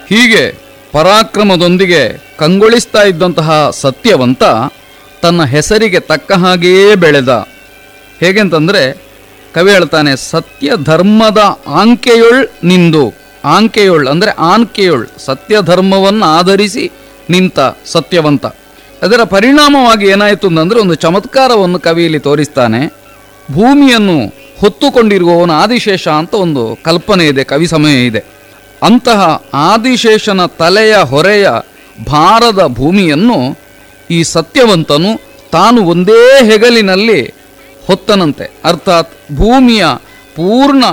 ಹೀಗೆ ಪರಾಕ್ರಮದೊಂದಿಗೆ ಕಂಗೊಳಿಸ್ತಾ ಇದ್ದಂತಹ ಸತ್ಯವಂತ ತನ್ನ ಹೆಸರಿಗೆ ತಕ್ಕ ಹಾಗೆಯೇ ಬೆಳೆದ ಹೇಗೆಂತಂದ್ರೆ ಕವಿ ಹೇಳ್ತಾನೆ ಸತ್ಯ ಧರ್ಮದ ಆಂಕೆಯೊಳ್ ನಿಂದು ಆಂಕೆಯೊಳ್ ಅಂದರೆ ಆನ್ಕೆಯೊಳ್ ಸತ್ಯ ಧರ್ಮವನ್ನು ಆಧರಿಸಿ ನಿಂತ ಸತ್ಯವಂತ ಅದರ ಪರಿಣಾಮವಾಗಿ ಏನಾಯಿತು ಅಂತಂದ್ರೆ ಒಂದು ಚಮತ್ಕಾರವನ್ನು ಕವಿಯಲ್ಲಿ ತೋರಿಸ್ತಾನೆ ಭೂಮಿಯನ್ನು ಹೊತ್ತುಕೊಂಡಿರುವವನು ಆದಿಶೇಷ ಅಂತ ಒಂದು ಕಲ್ಪನೆ ಇದೆ ಕವಿ ಸಮಯ ಇದೆ ಅಂತಹ ಆದಿಶೇಷನ ತಲೆಯ ಹೊರೆಯ ಭಾರದ ಭೂಮಿಯನ್ನು ಈ ಸತ್ಯವಂತನು ತಾನು ಒಂದೇ ಹೆಗಲಿನಲ್ಲಿ ಹೊತ್ತನಂತೆ ಅರ್ಥಾತ್ ಭೂಮಿಯ ಪೂರ್ಣ